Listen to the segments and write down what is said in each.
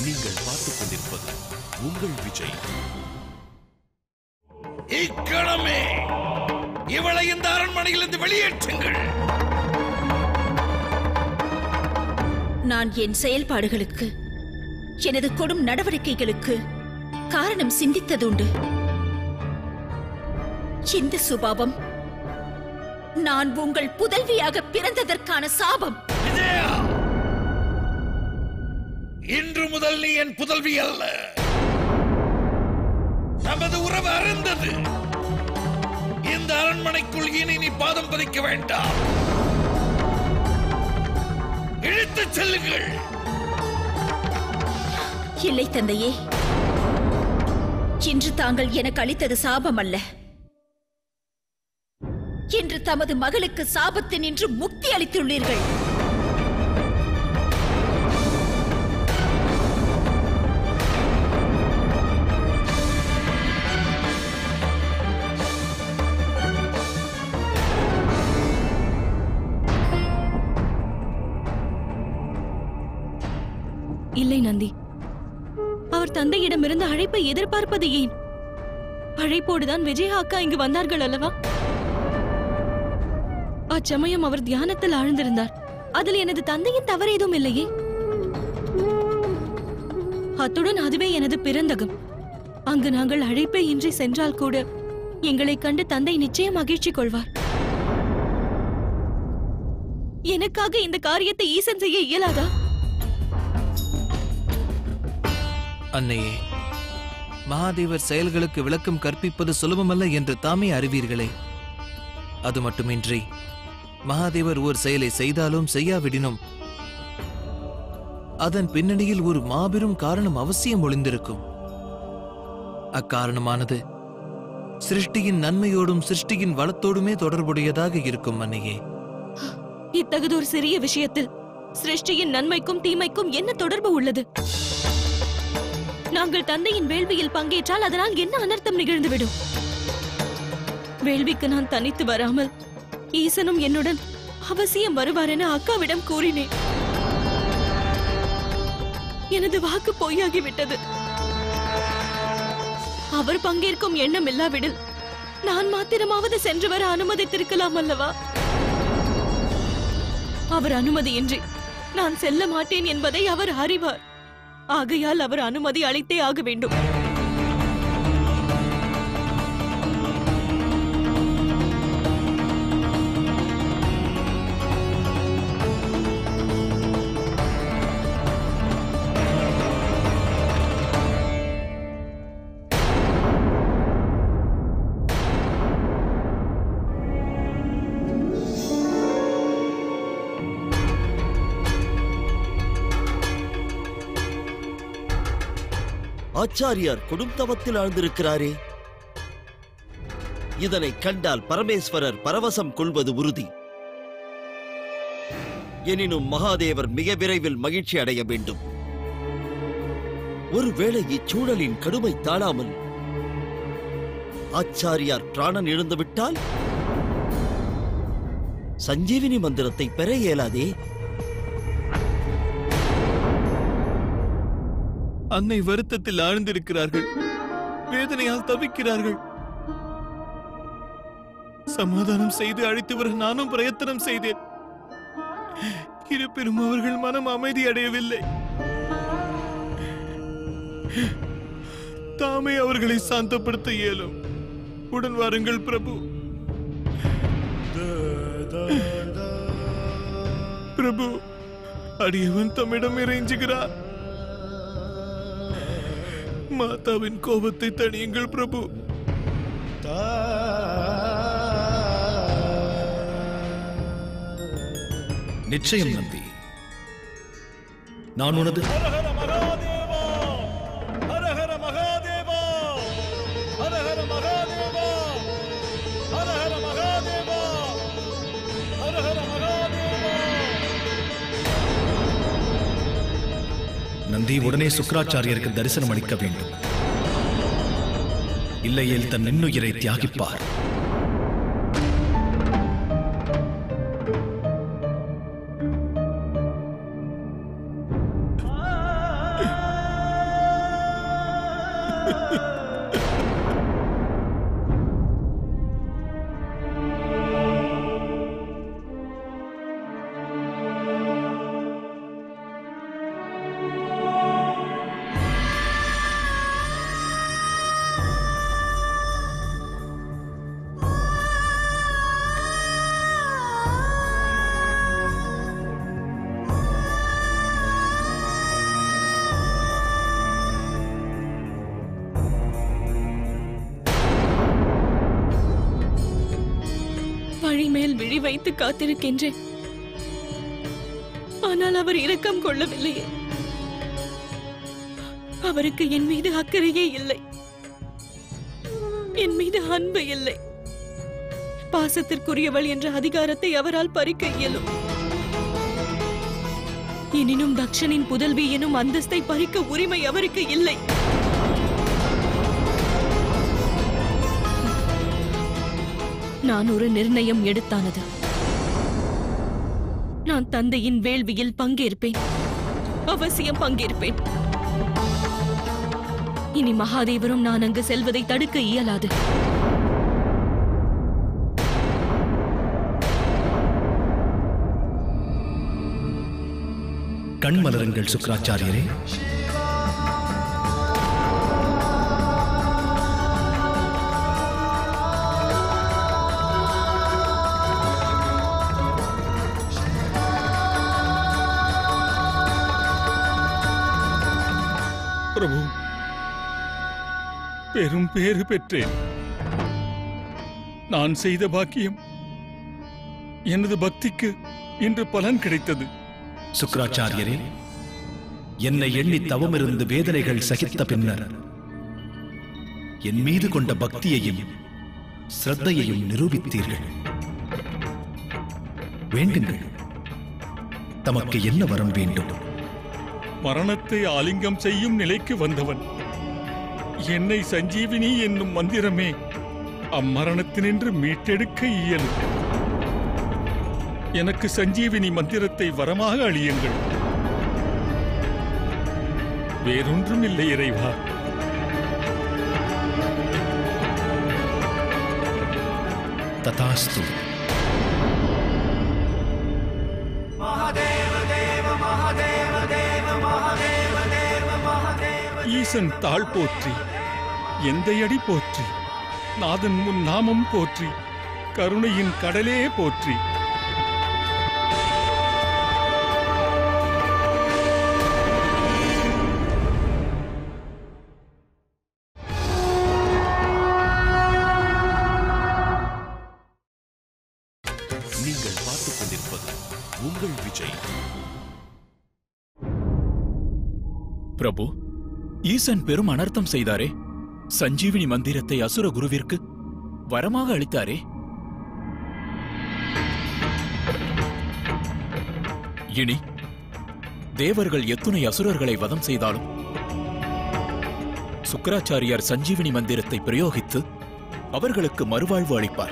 நீங்கள் பார்த்துக் கொண்டிருப்பது உங்கள் விஜய் இக்கணமே இவளை இந்த அரண்மனையிலிருந்து வெளியேற்றுங்கள் நான் என் செயல்பாடுகளுக்கு எனது கொடும் நடவடிக்கைகளுக்கு காரணம் சிந்தித்ததுண்டு இந்த சுபாவம் நான் உங்கள் புதல்வியாக பிறந்ததற்கான சாபம் விஜயா இன்று முதல் நீ என் புதல்வி அல்ல நமது உறவு அருந்தது இந்த அரண்மனைக்குள் இனி நீ பாதம் பதிக்க வேண்டாம் இழுத்துச் செல்லுங்கள் இல்லை தந்தையே இன்று தாங்கள் எனக்கு அளித்தது சாபம் அல்ல இன்று தமது மகளுக்கு சாபத்து நின்று முக்தி அளித்துள்ளீர்கள் இல்லை நந்தி அவர் தந்தையிடமிருந்து அழைப்பை எதிர்பார்ப்பது ஏன் அழைப்போடுதான் விஜயா அக்கா இங்கு வந்தார்கள் அல்லவா அச்சமயம் அவர் தியானத்தில் ஆழ்ந்திருந்தார் அதில் எனது தந்தையின் தவறு ஏதும் இல்லையே அத்துடன் அதுவே எனது பிறந்தகம் அங்கு நாங்கள் அழைப்பே இன்றி சென்றால் கூட எங்களைக் கண்டு தந்தை நிச்சயம் மகிழ்ச்சி கொள்வார் எனக்காக இந்த காரியத்தை ஈசன் செய்ய இயலாதா அன்னையே மகாதேவர் செயல்களுக்கு விளக்கம் கற்பிப்பது சுலபமல்ல என்று தாமே அறிவீர்களே அது மட்டுமின்றி மகாதேவர் ஒரு செயலை செய்தாலும் செய்யாவிடினும் அதன் பின்னணியில் ஒரு மாபெரும் காரணம் அவசியம் ஒளிந்திருக்கும் அக்காரணமானது சிருஷ்டியின் நன்மையோடும் சிருஷ்டியின் வளத்தோடுமே தொடர்புடையதாக இருக்கும் அன்னையே இத்தகுதொரு சிறிய விஷயத்தில் சிருஷ்டியின் நன்மைக்கும் தீமைக்கும் என்ன தொடர்பு உள்ளது நாங்கள் தந்தையின் வேள்வியில் பங்கேற்றால் அதனால் என்ன அனர்த்தம் நிகழ்ந்துவிடும் வேள்விக்கு நான் தனித்து வராமல் ஈசனும் என்னுடன் அவசியம் வருவார் என அக்காவிடம் கூறினேன் எனது வாக்கு பொய்யாகிவிட்டது அவர் பங்கேற்கும் எண்ணம் இல்லாவிடில் நான் மாத்திரமாவது சென்று வர அனுமதித்திருக்கலாம் அல்லவா அவர் அனுமதியின்றி நான் செல்ல மாட்டேன் என்பதை அவர் அறிவார் ஆகையால் அவர் அனுமதி அளித்தே ஆக வேண்டும் ஆச்சாரியார் கொடும் தவத்தில் ஆழ்ந்திருக்கிறாரே இதனை கண்டால் பரமேஸ்வரர் பரவசம் கொள்வது உறுதி எனினும் மகாதேவர் மிக விரைவில் மகிழ்ச்சி அடைய வேண்டும் ஒருவேளை இச்சூழலின் கடுமை தாழாமல் ஆச்சாரியார் பிராணன் இழந்துவிட்டால் சஞ்சீவினி மந்திரத்தை பெற இயலாதே அன்னை வருத்தத்தில் ஆழ்ந்திருக்கிறார்கள் வேதனையால் தவிக்கிறார்கள் சமாதானம் செய்து அழைத்து வர நானும் பிரயத்தனம் செய்தேன் இருப்பினும் அவர்கள் மனம் அமைதி அடையவில்லை தாமே அவர்களை சாந்தப்படுத்த இயலும் உடன் வாருங்கள் பிரபு பிரபு அடியவன் தம்மிடம் இறைஞ்சுகிறார் மாதாவின் கோபத்தை தணியுங்கள் பிரபு நிச்சயம் நந்தி நான் உனது ஹரஹர மகாதேவா ஹரஹர மகாதேவா ஹரஹர மகாதேவா ஹரஹர மகாதேவா ஹரஹர மகாதேவா நந்தி உடனே சுக்கராச்சாரியருக்கு தரிசனம் அளிக்க வேண்டும் இல்லையேல் தன் இன்னுயிரை தியாகிப்பார் விழி வைத்து காத்திருக்கின்றேன் ஆனால் அவர் இரக்கம் கொள்ளவில்லையே அவருக்கு என் மீது அக்கறையே இல்லை என் மீது அன்பு இல்லை பாசத்திற்குரியவள் என்ற அதிகாரத்தை அவரால் பறிக்க இயலும் எனினும் தக்ஷனின் புதல்வி எனும் அந்தஸ்தை பறிக்க உரிமை அவருக்கு இல்லை நான் ஒரு நிர்ணயம் எடுத்தானது நான் தந்தையின் வேள்வியில் பங்கேற்பேன் அவசியம் பங்கேற்பேன் இனி மகாதேவரும் நான் அங்கு செல்வதை தடுக்க இயலாது கண்மலருங்கள் சுக்கராச்சாரியரே பிரபு பெரும் பேறு பெற்றேன் நான் செய்த பாக்கியம் எனது பக்திக்கு இன்று பலன் கிடைத்தது சுக்கராச்சாரியரே என்னை எண்ணி தவமிருந்து வேதனைகள் சகித்த பின்னர் என் மீது கொண்ட பக்தியையும் சிரத்தையையும் நிரூபித்தீர்கள் வேண்டுங்கள் தமக்கு என்ன வரம் வேண்டும் மரணத்தை ஆலிங்கம் செய்யும் நிலைக்கு வந்தவன் என்னை சஞ்சீவினி என்னும் மந்திரமே அம்மரணத்தினின்று மீட்டெடுக்க இயலும் எனக்கு சஞ்சீவினி மந்திரத்தை வரமாக அழியுங்கள் வேறொன்றும் இல்லை இறைவா ததாஸ்து ஈசன் தாழ் போற்றி எந்தையடி போற்றி நாதன் முன் நாமம் போற்றி கருணையின் கடலே போற்றி நீங்கள் பார்த்துக் கொண்டிருப்பது உங்கள் விஜய் பிரபு ஈசன் பெரும் அனர்த்தம் செய்தாரே சஞ்சீவினி மந்திரத்தை அசுர குருவிற்கு வரமாக அளித்தாரே இனி தேவர்கள் எத்துணை அசுரர்களை வதம் செய்தாலும் சுக்கராச்சாரியார் சஞ்சீவினி மந்திரத்தை பிரயோகித்து அவர்களுக்கு மறுவாழ்வு அளிப்பார்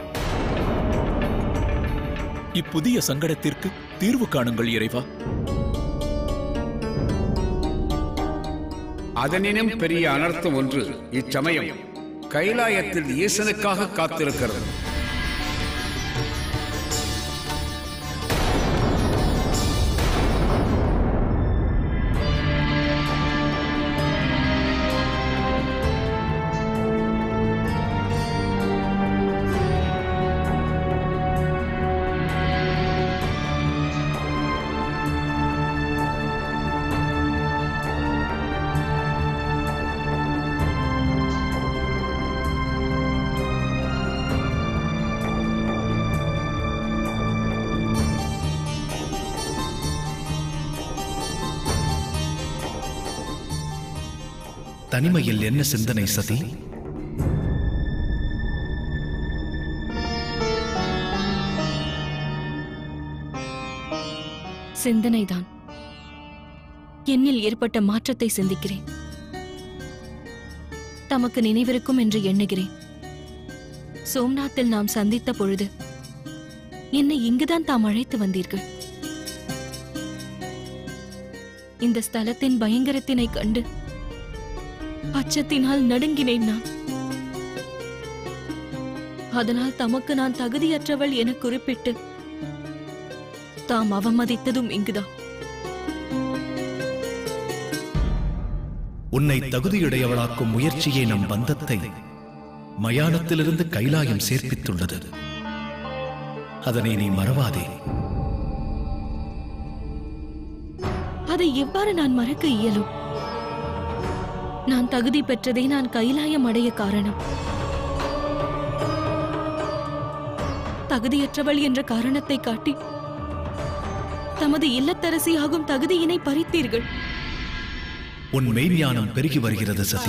இப்புதிய சங்கடத்திற்கு தீர்வு காணுங்கள் இறைவா அதனினும் பெரிய அனர்த்தம் ஒன்று இச்சமயம் கைலாயத்தில் ஈசனுக்காக காத்திருக்கிறது தனிமையில் என்ன சிந்தனை சதி சிந்தனைதான் என்னில் ஏற்பட்ட மாற்றத்தை சிந்திக்கிறேன் தமக்கு நினைவிருக்கும் என்று எண்ணுகிறேன் சோம்நாத்தில் நாம் சந்தித்த பொழுது என்னை இங்குதான் தாம் அழைத்து வந்தீர்கள் இந்த ஸ்தலத்தின் பயங்கரத்தினை கண்டு அச்சத்தினால் நடுங்கினேன் நான் அதனால் தமக்கு நான் தகுதியற்றவள் என குறிப்பிட்டு தாம் அவமதித்ததும் இங்குதான் உன்னை தகுதியுடையவளாக்கும் முயற்சியே நம் பந்தத்தை மயானத்திலிருந்து கைலாயம் சேர்ப்பித்துள்ளது அதனை நீ மறவாதே அதை எவ்வாறு நான் மறக்க இயலும் நான் தகுதி பெற்றதை நான் கைலாயம் அடைய காரணம் தகுதியற்றவள் என்ற காரணத்தை காட்டி தமது இல்லத்தரசியாகும் தகுதியினை பறித்தீர்கள் உன் மெய்ஞானம் பெருகி வருகிறது சதி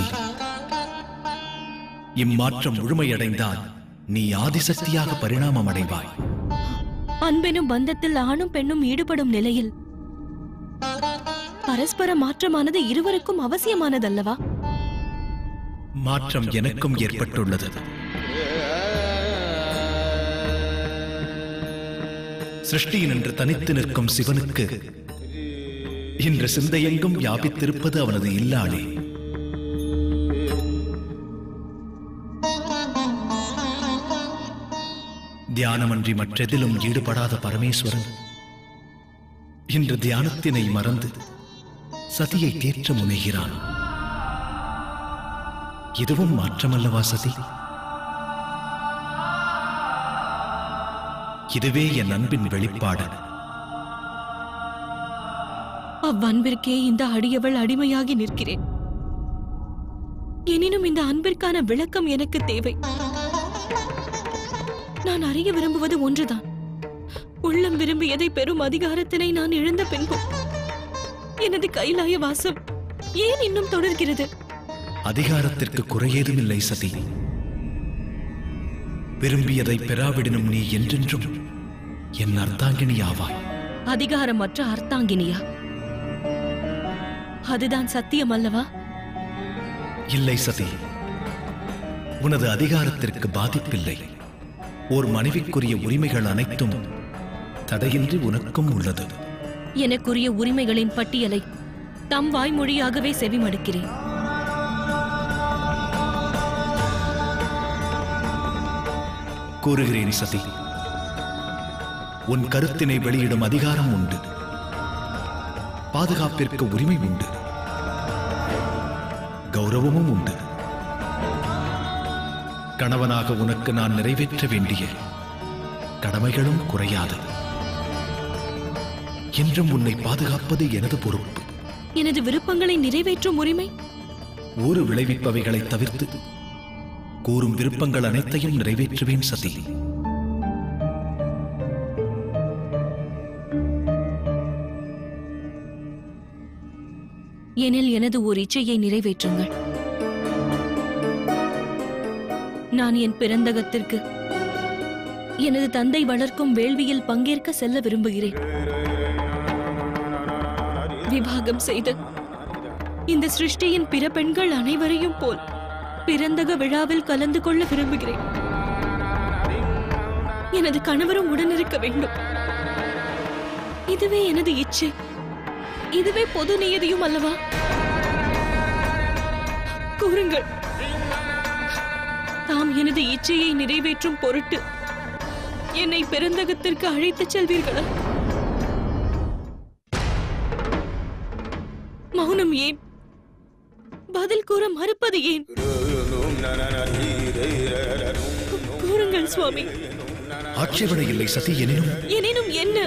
இம்மாற்றம் முழுமையடைந்தால் நீ ஆதிசக்தியாக பரிணாமம் அடைவாய் அன்பெனும் பந்தத்தில் ஆணும் பெண்ணும் ஈடுபடும் நிலையில் பரஸ்பர மாற்றமானது இருவருக்கும் அவசியமானதல்லவா மாற்றம் எனக்கும் ஏற்பட்டுள்ளது சிருஷ்டியின் என்று தனித்து நிற்கும் சிவனுக்கு இன்று சிந்தையெங்கும் வியாபித்திருப்பது அவனது இல்லாளே தியானமன்றி மற்றெதிலும் ஈடுபடாத பரமேஸ்வரன் இன்று தியானத்தினை மறந்து சதியை தேற்ற முனைகிறான் இதுவும் மாற்றமல்லவா சதி இதுவே என் அன்பின் வெளிப்பாடு அவ்வன்பிற்கே இந்த அடியவள் அடிமையாகி நிற்கிறேன் எனினும் இந்த அன்பிற்கான விளக்கம் எனக்கு தேவை நான் அறிய விரும்புவது ஒன்றுதான் உள்ளம் விரும்பியதை பெறும் அதிகாரத்தினை நான் இழந்த பின்பும் எனது கைலாய வாசம் ஏன் இன்னும் தொடர்கிறது அதிகாரத்திற்கு குறையேதும் இல்லை சதி விரும்பியதை பெறாவிடனும் நீ என்றென்றும் என் அர்த்தாங்கினி ஆவாய் அதிகாரமற்ற அர்த்தாங்கினியா அதுதான் சத்தியம் அல்லவா இல்லை சதி உனது அதிகாரத்திற்கு பாதிப்பில்லை ஓர் மனைவிக்குரிய உரிமைகள் அனைத்தும் தடையின்றி உனக்கும் உள்ளது எனக்குரிய உரிமைகளின் பட்டியலை தம் வாய்மொழியாகவே செவிமடுக்கிறேன் கூறுகிறேன் சதி உன் கருத்தினை வெளியிடும் அதிகாரம் உண்டு பாதுகாப்பிற்கு உரிமை உண்டு கௌரவமும் உண்டு கணவனாக உனக்கு நான் நிறைவேற்ற வேண்டிய கடமைகளும் குறையாது என்றும் உன்னை பாதுகாப்பது எனது பொறுப்பு எனது விருப்பங்களை நிறைவேற்றும் உரிமை ஊறு விளைவிப்பவைகளை தவிர்த்து கூறும் விருப்பங்கள் அனைத்தையும் நிறைவேற்றுவேன் சதி எனில் எனது ஓர் இச்சையை நிறைவேற்றுங்கள் நான் என் பிறந்தகத்திற்கு எனது தந்தை வளர்க்கும் வேள்வியில் பங்கேற்க செல்ல விரும்புகிறேன் விவாகம் செய்து இந்த சிருஷ்டியின் பிற பெண்கள் அனைவரையும் போல் பிறந்தக விழாவில் கலந்து கொள்ள விரும்புகிறேன் எனது கணவரும் உடனிருக்க வேண்டும் இதுவே எனது இச்சை இதுவே பொது நியதியும் அல்லவா கூறுங்கள் தாம் எனது இச்சையை நிறைவேற்றும் பொருட்டு என்னை பெருந்தகத்திற்கு அழைத்துச் செல்வீர்களா மௌனம் ஏன் பதில் கூற மறுப்பது ஏன் கூறுங்கள் சுவாமி ஆட்சேபனை இல்லை சதி எனினும் எனினும் என்ன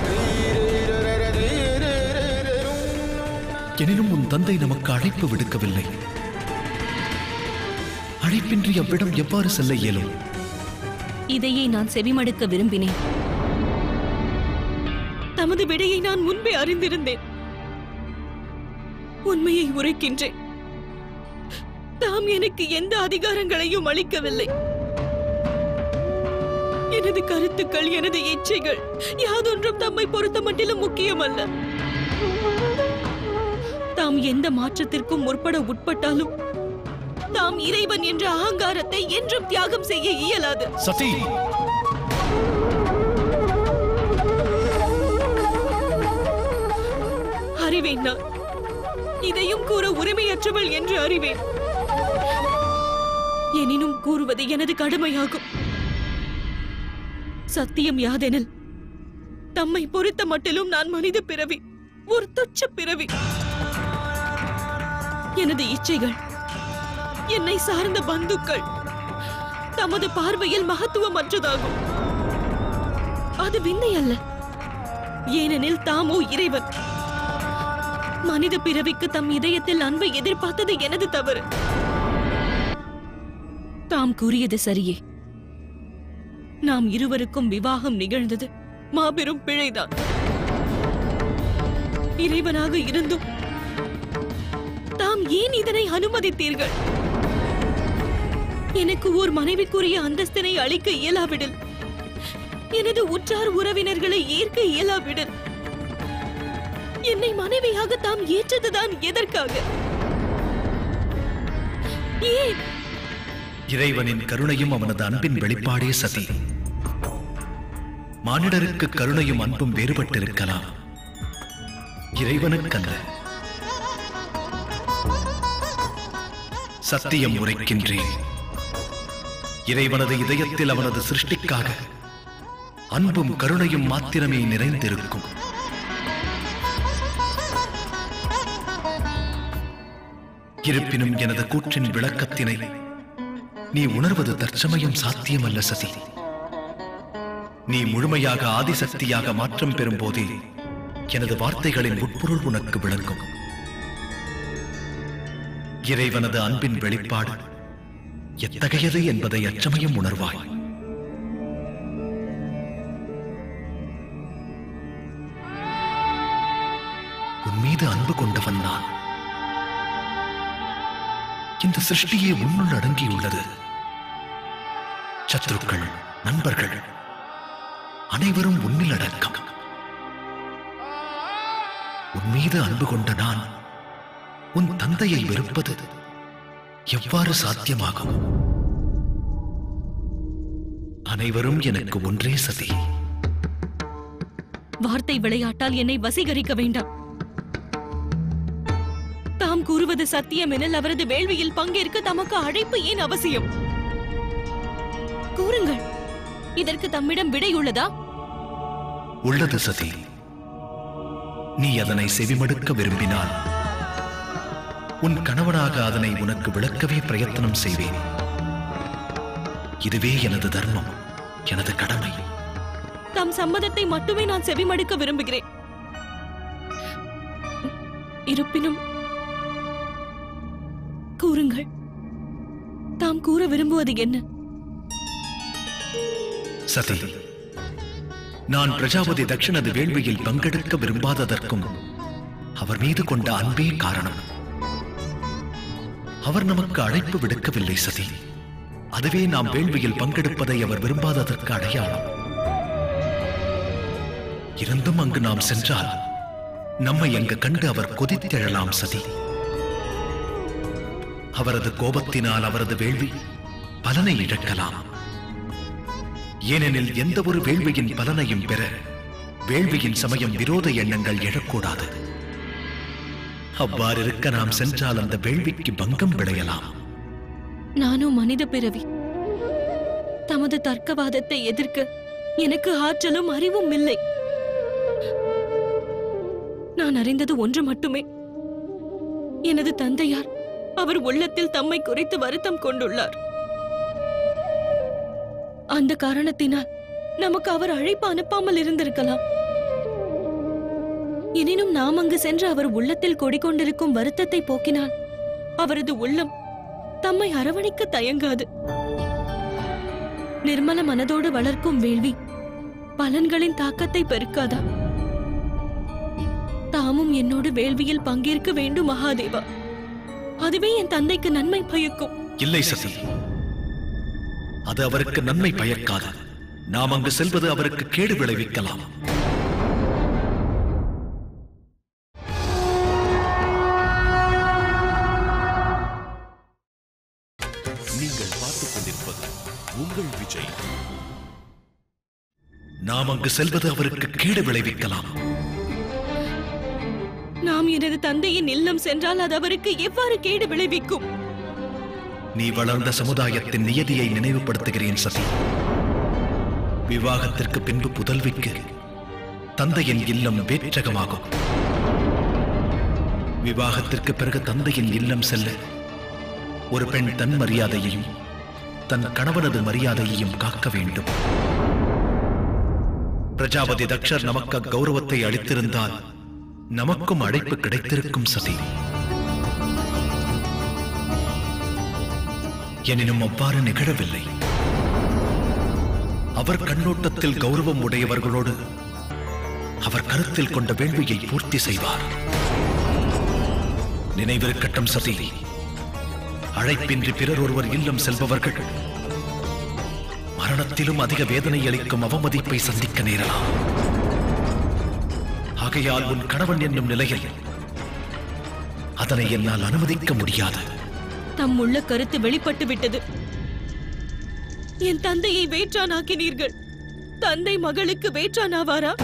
எனினும் உன் தந்தை நமக்கு அழைப்பு விடுக்கவில்லை அழைப்பின்றி அவ்விடம் எவ்வாறு செல்ல இயலும் இதையே நான் செவிமடுக்க விரும்பினேன் தமது விடையை நான் முன்பே அறிந்திருந்தேன் உண்மையை உரைக்கின்றேன் தாம் எனக்கு எந்த அதிகாரங்களையும் அளிக்கவில்லை எனது கருத்துக்கள் எனது இச்சைகள் யாதொன்றும் தம்மை பொறுத்த மட்டிலும் முக்கியமல்ல தாம் எந்த மாற்றத்திற்கும் முற்பட உட்பட்டாலும் தாம் இறைவன் என்ற அகங்காரத்தை என்றும் தியாகம் செய்ய இயலாது சதி அறிவேன் நான் இதையும் கூற உரிமையற்றவள் என்று அறிவேன் எனினும் கூறுவது எனது கடமையாகும் சத்தியம் யாதெனில் தம்மை பொறுத்த மட்டிலும் நான் மனித பிறவி ஒரு துச்ச பிறவி எனது இச்சைகள் என்னை சார்ந்த பந்துக்கள் தமது பார்வையில் மகத்துவமற்றதாகும் அது விந்தை அல்ல ஏனெனில் தாமோ இறைவன் மனித பிறவிக்கு தம் இதயத்தில் அன்பை எதிர்பார்த்தது எனது தவறு தாம் கூறியது சரியே நாம் இருவருக்கும் விவாகம் நிகழ்ந்தது மாபெரும் பிழைதான் இறைவனாக இருந்தும் தாம் ஏன் இதனை அனுமதித்தீர்கள் எனக்கு ஓர் மனைவிக்குரிய அந்தஸ்தினை அளிக்க இயலாவிடில் எனது உற்றார் உறவினர்களை ஏற்க இயலாவிடில் என்னை மனைவியாக தாம் ஏற்றதுதான் எதற்காக ஏன் இறைவனின் கருணையும் அவனது அன்பின் வெளிப்பாடே சதி மானிடருக்கு கருணையும் அன்பும் வேறுபட்டிருக்கலாம் இறைவனுக்கல்ல சத்தியம் உரைக்கின்றேன் இறைவனது இதயத்தில் அவனது சிருஷ்டிக்காக அன்பும் கருணையும் மாத்திரமே நிறைந்திருக்கும் இருப்பினும் எனது கூற்றின் விளக்கத்தினை நீ உணர்வது தற்சமயம் சாத்தியமல்ல சதி நீ முழுமையாக ஆதிசக்தியாக மாற்றம் பெறும் போதே எனது வார்த்தைகளின் உட்பொருள் உனக்கு விளங்கும் இறைவனது அன்பின் வெளிப்பாடு எத்தகையது என்பதை அச்சமயம் உணர்வாய் உன் மீது அன்பு கொண்டவன் நான் இந்த சிருஷ்டியே உன்னுள் அடங்கியுள்ளது சத்ருக்கள் நண்பர்கள் அனைவரும் உன்னில் அடக்கம் உன் மீது அன்பு கொண்ட நான் உன் தந்தையை வெறுப்பது எவ்வாறு சாத்தியமாகும் அனைவரும் எனக்கு ஒன்றே சதி வார்த்தை விளையாட்டால் என்னை வசீகரிக்க வேண்டாம் தாம் கூறுவது சத்தியம் எனில் அவரது வேள்வியில் பங்கேற்க தமக்கு அழைப்பு ஏன் அவசியம் கூறுங்கள் இதற்கு தம்மிடம் விடை உள்ளதா உள்ளது சதி நீ அதனை செவிமடுக்க விரும்பினால் உன் கணவனாக அதனை உனக்கு விளக்கவே பிரயத்தனம் செய்வேன் இதுவே எனது தர்மம் எனது கடமை தம் சம்மதத்தை மட்டுமே நான் செவிமடுக்க விரும்புகிறேன் இருப்பினும் கூறுங்கள் தாம் கூற விரும்புவது என்ன சதி நான் பிரஜாபதி தட்சணது வேள்வியில் பங்கெடுக்க விரும்பாததற்கும் அவர் மீது கொண்ட அன்பே காரணம் அவர் நமக்கு அழைப்பு விடுக்கவில்லை சதி அதுவே நாம் வேள்வியில் பங்கெடுப்பதை அவர் விரும்பாததற்கு அடையாளம் இருந்தும் அங்கு நாம் சென்றால் நம்மை அங்கு கண்டு அவர் கொதித்தெழலாம் சதி அவரது கோபத்தினால் அவரது வேள்வி பலனை இழக்கலாம் ஏனெனில் எந்த ஒரு வேள்வியின் பலனையும் பெற வேள்வியின் சமயம் விரோத எண்ணங்கள் எழக்கூடாது அவ்வாறு இருக்க நாம் சென்றால் அந்த வேள்விக்கு பங்கம் விளையலாம் நானும் மனித பிறவி தமது தர்க்கவாதத்தை எதிர்க்க எனக்கு ஆற்றலும் அறிவும் இல்லை நான் அறிந்தது ஒன்று மட்டுமே எனது தந்தையார் அவர் உள்ளத்தில் தம்மை குறித்து வருத்தம் கொண்டுள்ளார் அந்த காரணத்தினால் நமக்கு அவர் அழைப்பு அனுப்பாமல் இருந்திருக்கலாம் எனினும் நாம் அங்கு சென்று அவர் உள்ளத்தில் கொடிக்கொண்டிருக்கும் வருத்தத்தை போக்கினால் அவரது உள்ளம் தம்மை அரவணைக்க தயங்காது நிர்மல மனதோடு வளர்க்கும் வேள்வி பலன்களின் தாக்கத்தை பெருக்காதா தாமும் என்னோடு வேள்வியில் பங்கேற்க வேண்டும் மகாதேவா அதுவே என் தந்தைக்கு நன்மை பயக்கும் இல்லை சதி அது அவருக்கு நன்மை பயக்காது நாம் அங்கு செல்வது அவருக்கு கேடு விளைவிக்கலாம் நீங்கள் பார்த்துக் கொண்டிருப்பது உங்கள் விஜய் நாம் அங்கு செல்வது அவருக்கு கேடு விளைவிக்கலாம் நாம் எனது தந்தையின் இல்லம் சென்றால் அது அவருக்கு எவ்வாறு கேடு விளைவிக்கும் நீ வளர்ந்த சமுதாயத்தின் நியதியை நினைவுபடுத்துகிறேன் சதி விவாகத்திற்கு பின்பு புதல்விக்கு தந்தையின் இல்லம் வேற்றகமாகும் விவாகத்திற்கு பிறகு தந்தையின் இல்லம் செல்ல ஒரு பெண் தன் மரியாதையையும் தன் கணவனது மரியாதையையும் காக்க வேண்டும் பிரஜாபதி தக்ஷர் நமக்கு அக்கௌரவத்தை அளித்திருந்தால் நமக்கும் அழைப்பு கிடைத்திருக்கும் சதி எனினும் அவ்வாறு நிகழவில்லை அவர் கண்ணோட்டத்தில் கௌரவம் உடையவர்களோடு அவர் கருத்தில் கொண்ட வேள்வியை பூர்த்தி செய்வார் நினைவிருக்கட்டும் சதி அழைப்பின்றி பிறர் ஒருவர் இல்லம் செல்பவர்கள் மரணத்திலும் அதிக வேதனை அளிக்கும் அவமதிப்பை சந்திக்க நேரலாம் ஆகையால் உன் கணவன் என்னும் நிலையில் அதனை என்னால் அனுமதிக்க முடியாது தம் உள்ள கருத்து வெளிப்பட்டு விட்டது என் தந்தையை வேற்றானாக்கினீர்கள் தந்தை மகளுக்கு வேற்றானாவாரா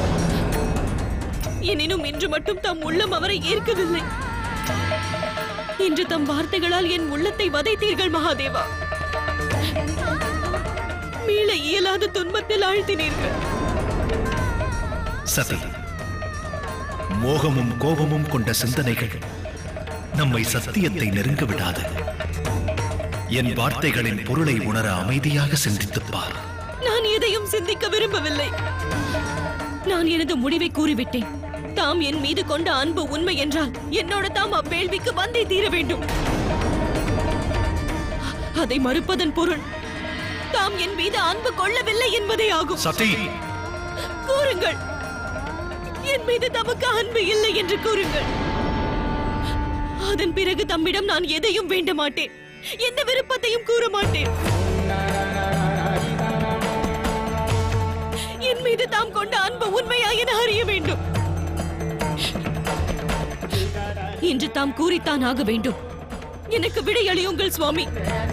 எனினும் இன்று மட்டும் தம் உள்ளம் அவரை ஏற்கவில்லை இன்று தம் வார்த்தைகளால் என் உள்ளத்தை வதைத்தீர்கள் மகாதேவா மீள இயலாத துன்பத்தில் ஆழ்த்தினீர்கள் சதி மோகமும் கோபமும் கொண்ட சிந்தனைகள் நம்மை சத்தியத்தை நெருங்க விடாது என் வார்த்தைகளின் பொருளை உணர அமைதியாக சிந்தித்துப் பார் நான் எதையும் சிந்திக்க விரும்பவில்லை நான் எனது முடிவை கூறிவிட்டேன் தாம் என் மீது கொண்ட அன்பு உண்மை என்றால் என்னோட தாம் அவ்வேள்விக்கு வந்தே தீர வேண்டும் அதை மறுப்பதன் பொருள் தாம் என் மீது அன்பு கொள்ளவில்லை என்பதே ஆகும் சதி கூறுங்கள் என் மீது தமக்கு அன்பு இல்லை என்று கூறுங்கள் அதன் பிறகு தம்மிடம் நான் எதையும் வேண்ட மாட்டேன் எந்த விருப்பத்தையும் கூற மாட்டேன் என் மீது தாம் கொண்ட அன்பு உண்மையா என அறிய வேண்டும் இன்று தாம் கூறித்தான் ஆக வேண்டும் எனக்கு விடையளியுங்கள் சுவாமி